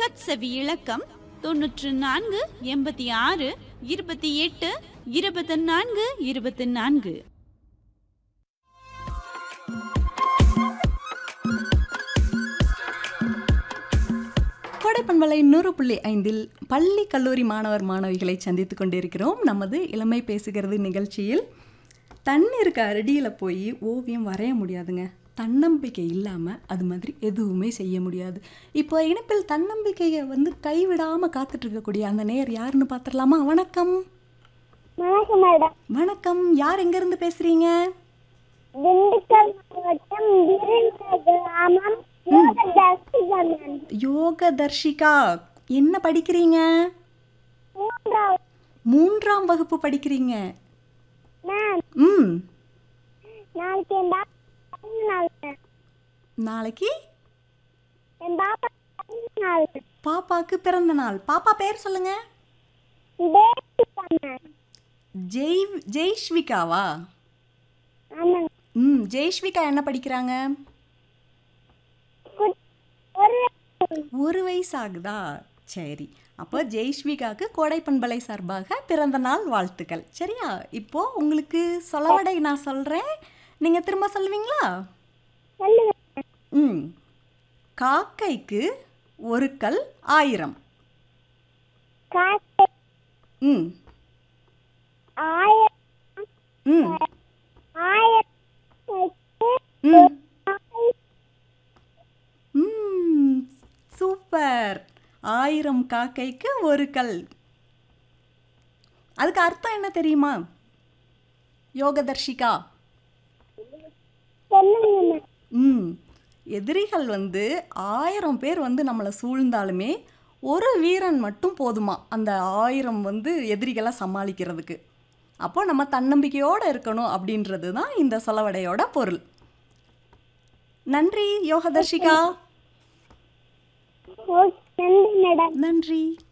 கட்சவி இலக்கம் தொன்னூற்று நான்கு எண்பத்தி ஆறு இருபத்தி எட்டு இருபத்தி நான்கு இருபத்தி நான்கு கோடைப்பண்பலை நூறு புள்ளி ஐந்தில் பள்ளி கல்லூரி மாணவர் மாணவிகளை சந்தித்து கொண்டிருக்கிறோம் நமது இளமை பேசுகிறது நிகழ்ச்சியில் தண்ணீருக்கு அடியில் போய் ஓவியம் வரைய முடியாதுங்க தன்னம்பிக்கை இல்லாமல் அது மாதிரி எதுவுமே செய்ய முடியாது இப்போ இணைப்பில் தன்னம்பிக்கையை வந்து கைவிடாமல் காத்துட்டு இருக்கக்கூடிய அந்த நேர் யாருன்னு பார்த்துடலாமா வணக்கம் வணக்கம் மேடம் வணக்கம் யார் எங்கேருந்து பேசுகிறீங்க திண்டுக்கல் மாவட்டம் வீரநகர் கிராமம் யோகதர்ஷிகா மேம் யோக தர்ஷிகா என்ன படிக்கிறீங்க மூன்றாவது மூன்றாம் வகுப்பு படிக்கிறீங்க மேம் ம் நாளைக்கு என் பாப்பா பிறந்த நாள் மேம் நாளைக்கு என் பாப்பா பிறந்த நாள் மேம் பாப்பாக்கு பிறந்த நாள் பாப்பா பேர் சொல்லுங்க தேசிகா மேம் ஜெய் ஜெய்ஷ்விகாவா ஆமாங்க ம் ஜெய்ஷ்விகா என்ன படிக்கிறாங்க குட்- ஒரு ஒரு வயசு ஆகுதா சரி அப்போ ஜெய்ஷ்விகாக்கு கோடைப்பண்பலை சார்பாக பிறந்த நாள் வாழ்த்துக்கள் சரியா இப்போ உங்களுக்கு சொலவடை நான் சொல்கிறேன் நீங்கள் திரும்ப சொல்லுவீங்களா சொல்லுங்க மேம். ம் காக்கைக்கு ஒரு கல் ஆயிரம் காசு ம் ஆயிரம் ம் ஆயிரத்துக்கு ம் ஆய்- ம் சூப்பர் ஆயிரம் காக்கைக்கு ஒரு கல் அதுக்கு அர்த்தம் என்ன தெரியுமா யோகதர்ஷிகா சொல்லுங்க மேம் ம் எதிரிகள் வந்து ஆயிரம் பேர் வந்து நம்மளை சூழ்ந்தாலுமே ஒரு வீரன் மட்டும் போதுமா அந்த ஆயிரம் வந்து எதிரிகளை சமாளிக்கிறதுக்கு அப்போ நம்ம தன்னம்பிக்கையோடு இருக்கணும் அப்படின்றது தான் இந்த சொலவடையோட பொருள் நன்றி யோகதர்ஷிகா ஓகே நன்றி மேடம் நன்றி